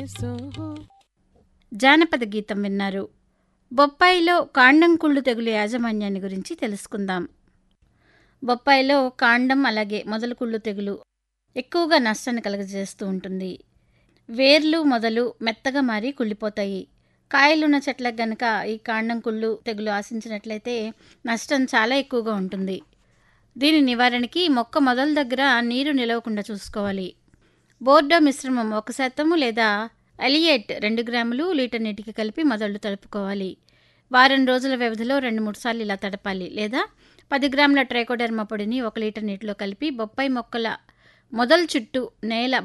soho. జానపద గీతం విన్నారు బొప్పాయిలో కాండం కుళ్ళు తెగులు యాజమాన్యాన్ని గురించి తెలుసుకుందాం బొప్పాయిలో కాండం అలాగే మొదలు కుళ్ళు తెగులు ఎక్కువగా నష్టాన్ని కలుగజేస్తూ ఉంటుంది వేర్లు మొదలు మెత్తగా మారి కుళ్ళిపోతాయి కాయలున్న చెట్లకు గనక ఈ కాండం కుళ్ళు తెగులు ఆశించినట్లయితే నష్టం చాలా ఎక్కువగా ఉంటుంది దీని నివారణకి మొక్క మొదల దగ్గర నీరు నిలవకుండా చూసుకోవాలి బోర్డో మిశ్రమం ఒక శాతము లేదా అలియేట్ రెండు గ్రాములు లీటర్ నీటికి కలిపి మొదళ్ళు తడుపుకోవాలి వారం రోజుల వ్యవధిలో రెండు మూడు సార్లు ఇలా తడపాలి లేదా పది గ్రాముల ట్రైకోడెర్మా పొడిని ఒక లీటర్ నీటిలో కలిపి బొప్పాయి మొక్కల మొదలు చుట్టూ నేల